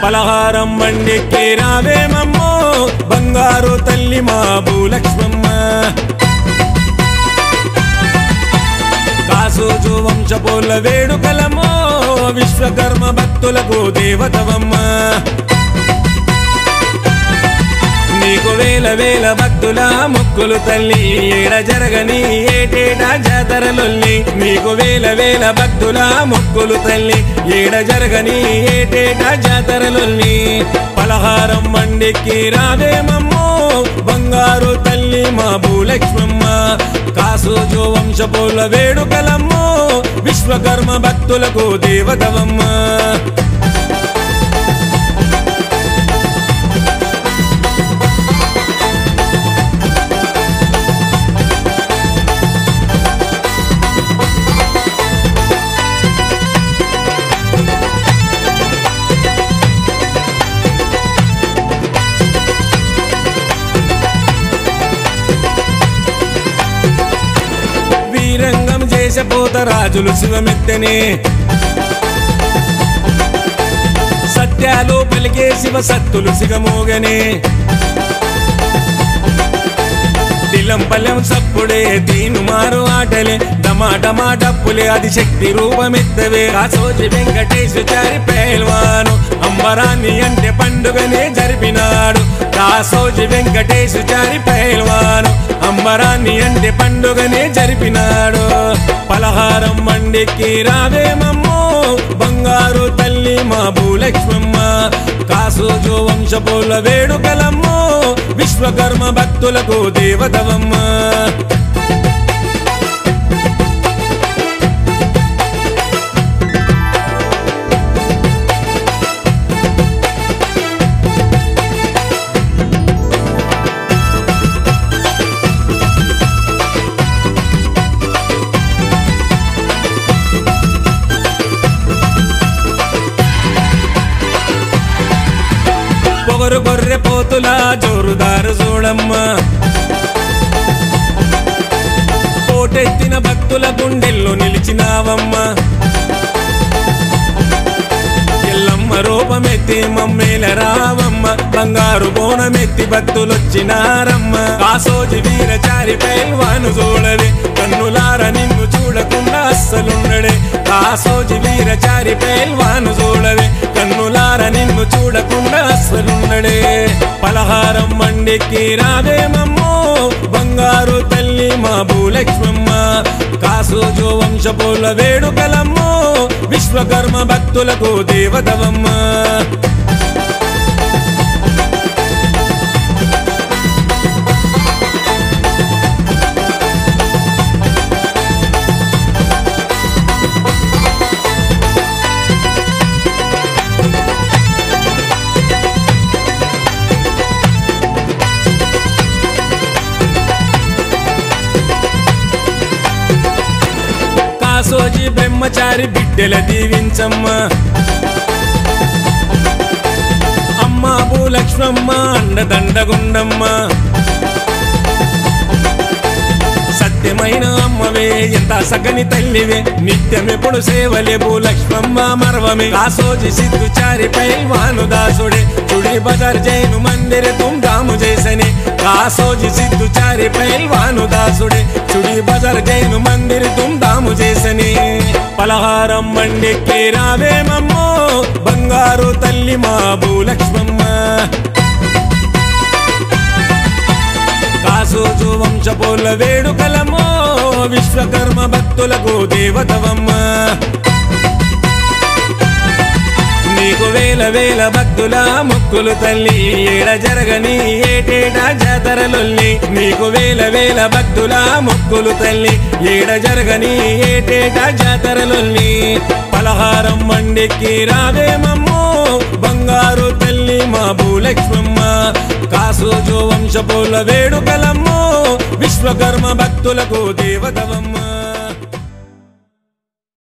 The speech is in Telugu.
పలహారం బండికి రావేమమ్మో బంగారు తల్లి మా భూలక్ష్మమ్మ కాసోజు వంశపోల వేడుకలమో విశ్వకర్మ భక్తులకు దేవతవమ్మ నీకు వేల వేల భక్తుల ముక్కులు తల్లి ఏడ జరగని ఏటేటా జాతరలొల్లి నీకు వేల వేల భక్తుల ముక్కులు తల్లి ఏడ జరగని ఏటేటా జాతరలొల్లి పలహారం మండికి రావేమమ్మో బంగారు తల్లి మా భూలక్ష్మమ్మ కాసోజు వంశపోల వేడుకలమ్మో విశ్వకర్మ భక్తులకు దేవతవమ్మ వీరంగం చేసపోత రాజులు శివమెత్తనే సత్యాలు పలికే శివ సత్తులు సిగమోగనే దిలం పల్లెం సప్పుడే దీను మారు ఆటలే డమా డమా డప్పులే అది శక్తి రూపమెత్తవే కాసోజి వెంకటేశు చారి పేల్వాను అంబరాన్ని అంటే పండుగనే జరిపినాడు కాసోజి వెంకటేశు చారి పేల్వాను అంబరాన్ని అంటే పండుగనే జరిపినాడు పలహారం మండికి రావేమమ్మో బంగారు తల్లి మా భూలక్ష్మమ్మ కాసోజు వంశపోల వేడుకలమ్మో విశ్వకర్మ భక్తులకు దేవతవమ్మ పొగరు గొర్రె పోతుల జోరుదారు చూడమ్మ పోటెత్తిన భక్తుల గుండెల్లో నిలిచినావమ్మ ఎల్లమ్మ రూపమెత్తి మమ్మేల రావమ్మ బంగారు బోనమెత్తి భక్తులొచ్చినారమ్మ కాసోజి వీరచారి పైల్వాను చూడవే కన్నులార నిన్ను చూడకుండా అస్సలుండడే కాసోజి వీరచారి పైల్వాను చూడవే కన్నులార నిన్ను చూడకుండా అస్సలుండడే పలహారం మండికి రావేమమ్మో బంగారు తల్లి మా భూలక్ష్మమ్మ కాసోజు వంశపోల వేడుకలమ్మో విశ్వకర్మ భక్తులకు దేవతవమ్మ కాసోజి బ్రహ్మచారి బిడ్డల దీవించమ్మ అమ్మ భూలక్ష్మమ్మ అండదండగుండమ్మ సత్యమైన అమ్మవే ఎంత సగని తల్లివే నిత్యమెప్పుడు సేవలే భూలక్ష్మమ్మ మర్వమే కాసోజి సిద్ధు చారి పైల్వాను దాసుడే చుడి బజార్ జైను మందిర తుంగాము చేసని కాసోజి సిద్ధు చారి పైల్వాను దాసుడే చుడి బజార్ జైను మందిర తుంగాము చేసని పలహారం మండికి రావేమమ్మో బంగారు తల్లి మా భూలక్ష్మమ్మ కాసోజు వంశపోల వేడుకలమో విశ్వకర్మ భక్తులకు దేవతవమ్మ నీకు వేల వేల భక్తుల ముక్కులు తల్లి ఏడ జరగని ఏటేటా జాతరలొల్లి నీకు వేల వేల భక్తుల ముక్కులు తల్లి ఏడ జరగని ఏటేటా జాతరలొల్లి పలహారం మండికి రావేమమ్మో బంగారు తల్లి మా భూలక్ష్మమ్మ కాసోజు వంశపోల వేడుకలమ్మో విశ్వకర్మ భక్తులకు దేవతవమ్మ